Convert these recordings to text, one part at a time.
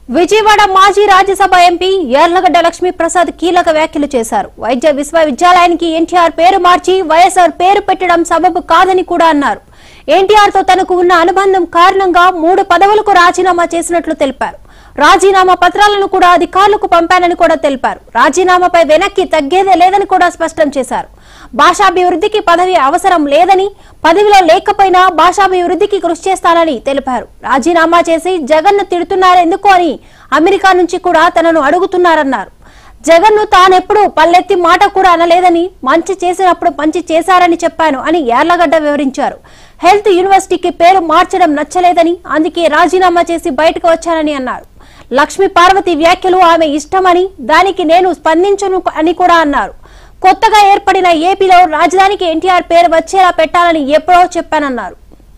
విజయవాడ మాజీ రాజ్యసభ ఎంపీ యార్లగడ్డ లక్ష్మీప్రసాద్ కీలక వ్యాఖ్యలు చేశారు వైద్య విశ్వవిద్యాలయానికి ఎన్టీఆర్ పేరు మార్చి వైఎస్ఆర్ పేరు పెట్టడం సబబు కాదని కూడా అన్నారు ఎన్టీఆర్ తో తనకు ఉన్న అనుబంధం కారణంగా మూడు పదవులకు రాజీనామా చేసినట్లు తెలిపారు రాజీనామా పత్రాలను కూడా అధికారులకు పంపానని కూడా తెలిపారు రాజీనామాపై వెనక్కి తగ్గేదే లేదని కూడా స్పష్టం చేశారు భాషాభివృద్ధికి పదవి అవసరం లేదని పదవిలో లేకపోయినా భాషాభివృద్ధికి కృషి చేస్తానని తెలిపారు రాజీనామా చేసి జగన్ ను తిడుతున్నారెందుకు అని అమెరికా నుంచి కూడా తనను అడుగుతున్నారన్నారు జగన్ ను తానెప్పుడు పల్లెత్తి మాట కూడా అనలేదని మంచి చేసినప్పుడు మంచి చేశారని చెప్పాను అని యార్లగడ్డ వివరించారు హెల్త్ యూనివర్సిటీకి పేరు మార్చడం నచ్చలేదని అందుకే రాజీనామా చేసి బయటకు వచ్చానని అన్నారు లక్ష్మీ పార్వతి వ్యాఖ్యలు ఆమె ఇష్టమని దానికి నేను స్పందించను అని కూడా అన్నారు కొత్తగా ఏర్పడిన ఏపీలో రాజధానికి ఎన్టీఆర్ పేరు వచ్చేలా పెట్టాలని ఎప్పుడో చెప్పానన్నారు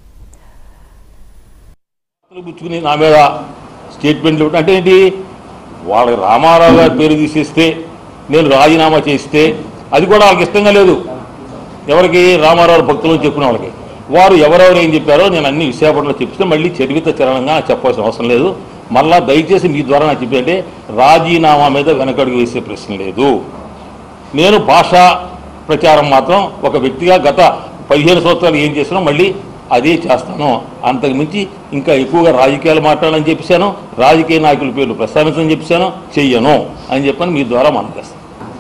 చేతులు పుచ్చుకుని నా మీద స్టేట్మెంట్లు ఇవ్వడం అంటే ఏంటి వాళ్ళకి రామారావు గారి పేరు తీసేస్తే నేను రాజీనామా చేస్తే అది కూడా వాళ్ళకి ఇష్టంగా లేదు ఎవరికి రామారావు భక్తులు చెప్పిన వాళ్ళకి వారు ఎవరెవరు ఏం చెప్పారో నేను అన్ని విశాఖపట్నంలో చెప్తే మళ్ళీ చరివిత చరణంగా చెప్పాల్సిన అవసరం లేదు మళ్ళా దయచేసి మీ ద్వారా నాకు చెప్పంటే రాజీనామా మీద వెనకడుగు వేసే ప్రశ్న లేదు నేను భాషా ప్రచారం మాత్రం ఒక వ్యక్తిగా గత పదిహేను సంవత్సరాలు ఏం చేసినా మళ్ళీ అదే చేస్తాను అంతకు మించి ఇంకా ఎక్కువగా రాజకీయాలు మాట్లాడాలని చెప్పాను రాజకీయ నాయకుల పేర్లు ప్రస్తావించని చెప్పాను చెయ్యను అని చెప్పని మీ ద్వారా మనం చేస్తాను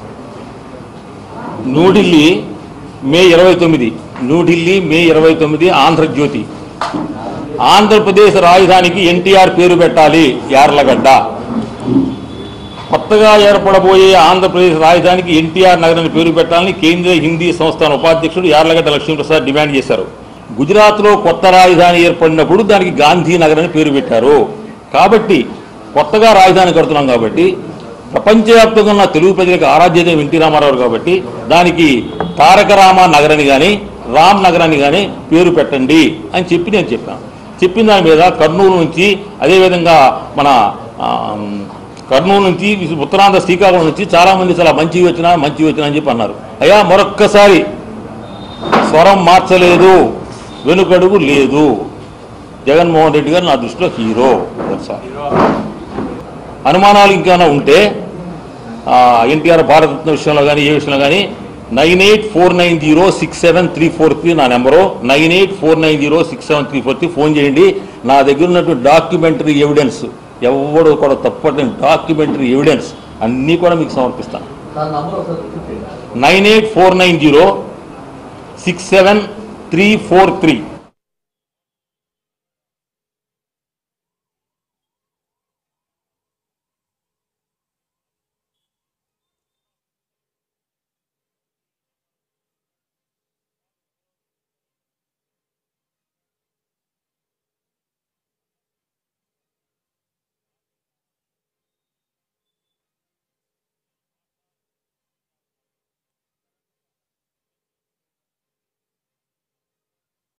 న్యూఢిల్లీ మే ఇరవై తొమ్మిది న్యూఢిల్లీ మే ఇరవై తొమ్మిది ఆంధ్రజ్యోతి ఆంధ్రప్రదేశ్ రాజధానికి ఎన్టీఆర్ పేరు పెట్టాలి యార్లగడ్డ కొత్తగా ఏర్పడబోయే ఆంధ్రప్రదేశ్ రాజధానికి ఎన్టీఆర్ నగరాన్ని పేరు పెట్టాలని కేంద్ర హిందీ సంస్థాన ఉపాధ్యక్షుడు యార్లగడ్డ లక్ష్మీప్రసాద్ డిమాండ్ చేశారు గుజరాత్లో కొత్త రాజధాని ఏర్పడినప్పుడు దానికి గాంధీ నగర్ అని పేరు పెట్టారు కాబట్టి కొత్తగా రాజధాని కడుతున్నాం కాబట్టి ప్రపంచవ్యాప్తంగా ఉన్న తెలుగు ప్రజలకు ఆరాధ్యదేవి ఎన్టీ రామారావు కాబట్టి దానికి తారక రామ నగరని కానీ రామ్ నగరాన్ని కానీ పేరు పెట్టండి అని చెప్పి నేను చెప్పాను చెప్పిన దాని మీద కర్నూలు నుంచి అదేవిధంగా మన ఆ, కర్నూలు నుంచి ఉత్తరాంధ్ర శ్రీకాకుళం నుంచి చాలా మంది చాలా మంచి వచ్చినా మంచి వచ్చినా అని చెప్పి అన్నారు అయ్యా మరొక్కసారి స్వరం మార్చలేదు వెనుకడుగు లేదు జగన్మోహన్ రెడ్డి గారు నా దృష్టిలో హీరో సార్ అనుమానాలు ఇంకేమైనా ఉంటే ఎన్టీఆర్ భారతరత్న విషయంలో కానీ ఏ విషయంలో కానీ nine eight four nine zero six seven three four three నా number nine eight four nine zero six seven three four three phone చేయండి నా దగ్గర ఉన్నటువంటి డాక్యుమెంటరీ ఎవిడెన్స్ ఎవడు కూడా తప్పట్లేని డాక్యుమెంటరీ ఎవిడెన్స్ అన్నీ కూడా మీకు సమర్పిస్తాను సార్ నంబర్ ఒకసారి రిపీట్ చేయండి nine eight four nine zero six seven three four three